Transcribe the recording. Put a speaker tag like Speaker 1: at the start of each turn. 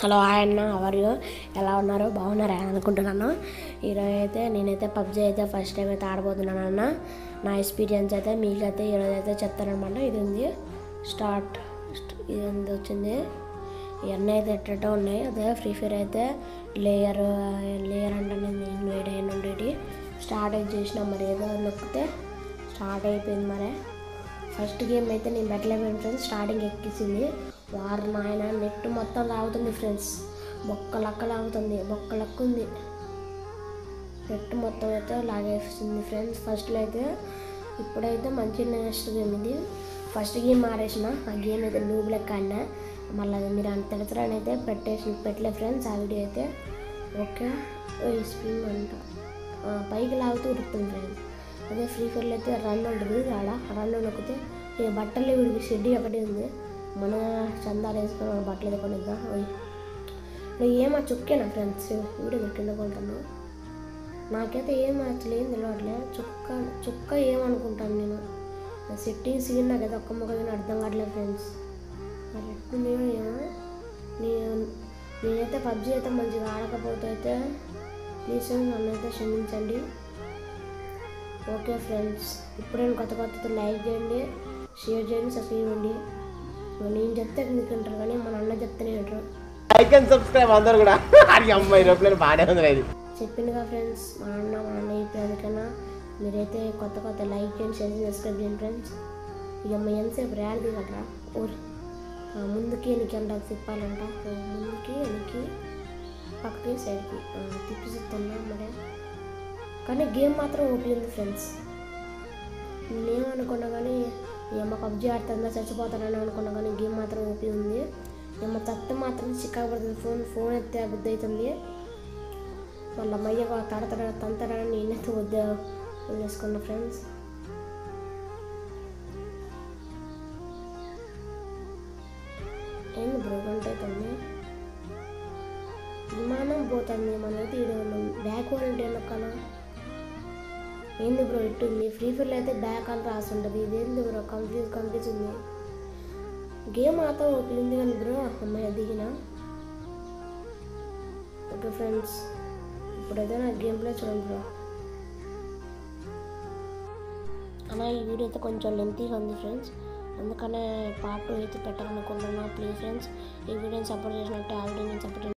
Speaker 1: hello hi అన్న ఎవరు ఎలా ఉన్నారు బాగున్నారా అనుకుంటున్నాను ఈరోజు అయితే నేనైతే పబ్జీ అయితే ఫస్ట్ టైం అయితే ఆడబోతున్నాను అన్న నా ఎక్స్పీరియన్స్ అయితే మీకైతే ఈరోజు అయితే చెప్తానమాట ఇది ఉంది స్టార్ట్ ఇది ఉంది వచ్చింది ఇవన్నీ అయితే ఎట్ట ఉన్నాయి అదే ఫ్రీ ఫైర్ అయితే లేయర్ లేయర్ అంటే నేను ఇన్వైట్ అయిన ఉండేటి స్టార్ట్ అయితే చేసిన మరి ఏదో నొక్కితే స్టార్ట్ అయిపోయింది మరి ఫస్ట్ గేమ్ అయితే నేను పెట్టలేకపోయాను ఫ్రెండ్స్ స్టార్టింగ్ ఎక్కించింది వారు నాయన నెట్ మొత్తం లాగుతుంది ఫ్రెండ్స్ బొక్క లక్క లాగుతుంది బొక్క లక్క ఉంది నెట్ మొత్తం అయితే లాగేస్తుంది ఫ్రెండ్స్ ఫస్ట్లో అయితే ఇప్పుడైతే మంచి నెక్స్ట్ గేమ్ ఇది ఫస్ట్ గేమ్ ఆడేసిన ఆ గేమ్ అయితే లూబ్ లెక్క ఆడినా మళ్ళీ అది మీరు అంత తెలుసురని అయితే పెట్టేసి పెట్టలే ఫ్రెండ్స్ ఆ వీడియో అయితే ఓకే స్పిన్ అంట ఆ, పైకి లాగుతూ ఉరుకుతుంది ఫ్రెండ్స్ అదే ఫ్రీ ఫైర్లో అయితే రన్ ఉంటుంది ఆడ రన్ నొక్కితే ఈ బట్టలు వీడికి షెడ్ ఒకటి ఉంది మన చందాలు వేసుకొని మన బట్టలు అయితే కొనిద్దాం ఓయ్ నువ్వు ఏమా చుక్కేనా ఫ్రెండ్స్ వీడియో కింద కొంటాను నాకైతే ఏం అసలు ఏం తెలియట్లే చుక్క చుక్క ఏమనుకుంటాను నేను నా సెట్టింగ్స్ ఏం నాకైతే ఒక్క మొక్క కానీ అర్థం కావట్లేదు ఫ్రెండ్స్ మరి ఎప్పుడు నేను ఏమో నేను నేనైతే పబ్జీ అయితే మంచిగా ఆడకపోతే అయితే ప్లీజ్ నన్ను అయితే క్షమించండి ఓకే ఫ్రెండ్స్ ఇప్పుడే కొత్త కొత్త లైక్ చేయండి షేర్ చేయండి సబ్స్క్రైబ్ చేయండి సో నేను చెప్తే మీకు వింటారు కానీ మన అన్న చెప్తేనే వింటారు
Speaker 2: లైక్ అండ్ సబ్స్క్రైబ్ అందరు కూడా అది అమ్మాయి రూపాయలు బాగానే ఉంది ఇది
Speaker 1: చెప్పిందిగా ఫ్రెండ్స్ మా అన్న మా అన్న అయిపోయానికన్నా మీరైతే కొత్త కొత్త లైక్ చేయండి షేర్ చేయండి సబ్స్క్రైబ్ చేయండి ఫ్రెండ్స్ ఇక మా ఎంతసేపు ర్యాడ్ దిగట్రా ఊరు ఆ, ముందుకి వెనక్కి అంట తిప్పాలంట ఆ, ముందుకి వెనక్కి పక్కకి సైడ్కి ఆ, తిప్పి చెప్తున్నా మరి కానీ గేమ్ మాత్రం ఓపీ ఉంది ఫ్రెండ్స్ నేనేమనుకున్నా కానీ ఈ అమ్మ పబ్జీ ఆడుతుందా చచ్చిపోతానని అనుకున్నా కానీ గేమ్ మాత్రం ఓపీ ఉంది ఈ అమ్మ తత్త మాత్రం చిక్కగా పడుతుంది ఫోన్ ఫోన్ ఎత్తే బుద్ధి అవుతుంది మళ్ళీ మయ్య తడతడ తంతడని నేనైతే వద్ద వేసుకున్నా ఫ్రెండ్స్ ఏంది బ్రో గంట అవుతుంది విమానం పోతుంది మనైతే ఈడ ఉన్నాం బ్యాక్ వాలంటీ నొక్కనా ఏంది బ్రో ఇట్టుంది ఫ్రీ ఫైర్లో అయితే బ్యాక్ అని రాసి ఉంటుంది ఇదేంది బ్రో కన్ఫ్యూజ్ కన్ఫ్యూజ్ ఉంది గేమ్ మాత్రం ఒకటి ఉంది కానీ బ్రో అమ్మాయి దిగిన ఓకే ఫ్రెండ్స్ ఇప్పుడైతే నా గేమ్ ప్లే చూడండి బ్రో అలా ఈ వీడియో అయితే కొంచెం లెంతీగా ఉంది ఫ్రెండ్స్ అందుకనే పార్ట్ టూ అయితే పెట్టాలనుకుంటున్నా ప్లీజ్ ఫ్రెండ్స్ ఈ వీడియోని సపోర్ట్ చేసినట్టే ఆ వీడియోని సపోర్ట్